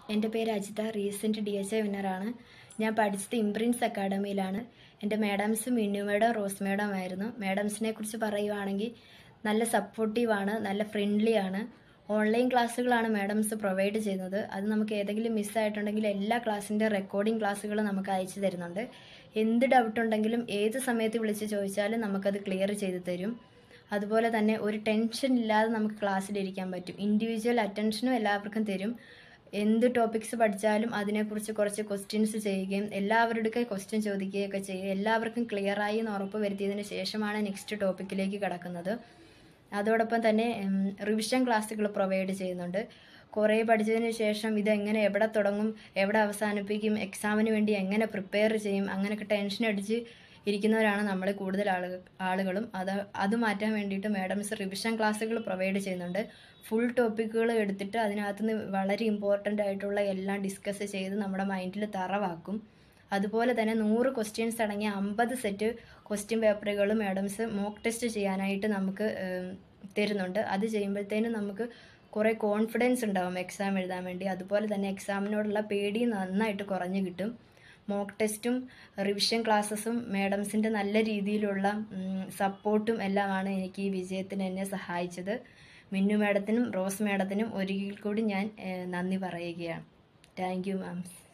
എൻ്റെ പേര് Ajitha recent D H A വിന്നറാണ് ഞാൻ പഠിച്ചത് ഇംപ്രിൻസ് അക്കാഡമിയിലാണ് എൻ്റെ madams Minnu madam Rose madam ആയിരുന്നു മാഡംസിനെ കുറിച്ച് പറയുവാണെങ്കിൽ നല്ല സപ്പോർട്ടീവാണ് നല്ല ഫ്രണ്ട്ലി ആണ് ഓൺലൈൻ ക്ലാസ്സുകളാണ് മാഡംസ് പ്രൊവൈഡ് ചെയ്യുന്നത് അത് നമുക്ക് ഏതെങ്കിലും മിസ്സായിട്ടുണ്ടെങ്കിൽ എല്ലാ ക്ലാസ്സിൻ്റെ റെക്കോർഡിംഗ് ക്ലാസ്സുകൾ നമുക്ക് അയച്ചു തരുന്നുണ്ട് എന്ത് ഡൗട്ട് ഉണ്ടെങ്കിലും ഏത് സമയത്ത് വിളിച്ച് ചോദിച്ചാലും നമുക്കത് ക്ലിയർ ചെയ്ത് തരും അതുപോലെ തന്നെ ഒരു ടെൻഷൻ ഇല്ലാതെ നമുക്ക് ക്ലാസ്സിലിരിക്കാൻ പറ്റും ഇൻഡിവിജ്വൽ അറ്റൻഷനും എല്ലാവർക്കും തരും എന്ത് ടോപ്പിക്സ് പഠിച്ചാലും അതിനെക്കുറിച്ച് കുറച്ച് ക്വസ്റ്റ്യൻസ് ചെയ്യുകയും എല്ലാവരുടെയൊക്കെ ക്വസ്റ്റ്യൻ ചോദിക്കുകയൊക്കെ ചെയ്യുക എല്ലാവർക്കും ക്ലിയറായി എന്ന് ഉറപ്പ് വരുത്തിയതിന് ശേഷമാണ് നെക്സ്റ്റ് ടോപ്പിക്കിലേക്ക് കടക്കുന്നത് അതോടൊപ്പം തന്നെ റിവിഷൻ ക്ലാസ്സുകൾ പ്രൊവൈഡ് ചെയ്യുന്നുണ്ട് കുറേ പഠിച്ചതിന് ശേഷം ഇതെങ്ങനെ എവിടെ തുടങ്ങും എവിടെ അവസാനിപ്പിക്കും എക്സാമിന് വേണ്ടി എങ്ങനെ പ്രിപ്പയർ ചെയ്യും അങ്ങനെയൊക്കെ ടെൻഷൻ അടിച്ച് ഇരിക്കുന്നവരാണ് നമ്മൾ കൂടുതൽ ആളുകൾ ആളുകളും അത് അത് മാറ്റാൻ വേണ്ടിയിട്ട് മാഡംസ് റിവിഷൻ ക്ലാസ്സുകൾ പ്രൊവൈഡ് ചെയ്യുന്നുണ്ട് ഫുൾ ടോപ്പിക്കുകൾ എടുത്തിട്ട് അതിനകത്തുനിന്ന് വളരെ ഇമ്പോർട്ടൻ്റ് ആയിട്ടുള്ള എല്ലാം ഡിസ്കസ് ചെയ്ത് നമ്മുടെ മൈൻഡിൽ തറവാക്കും അതുപോലെ തന്നെ നൂറ് ക്വസ്റ്റ്യൻസ് അടങ്ങിയ അമ്പത് സെറ്റ് ക്വസ്റ്റ്യൻ പേപ്പറുകൾ മാഡംസ് മോക്ക് ടെസ്റ്റ് ചെയ്യാനായിട്ട് നമുക്ക് തരുന്നുണ്ട് അത് ചെയ്യുമ്പോഴത്തേനും നമുക്ക് കുറേ കോൺഫിഡൻസ് ഉണ്ടാവും എക്സാം എഴുതാൻ വേണ്ടി അതുപോലെ തന്നെ എക്സാമിനോടുള്ള പേടി നന്നായിട്ട് കുറഞ്ഞു കിട്ടും മോക്ക് ടെസ്റ്റും റിവിഷൻ ക്ലാസ്സസും മാഡംസിൻ്റെ നല്ല രീതിയിലുള്ള സപ്പോർട്ടും എല്ലാമാണ് എനിക്ക് ഈ വിജയത്തിന് എന്നെ സഹായിച്ചത് മിന്നു മാഡത്തിനും റോസ് മാഡത്തിനും ഒരിക്കൽ കൂടി ഞാൻ നന്ദി പറയുകയാണ് താങ്ക് യു മാംസ്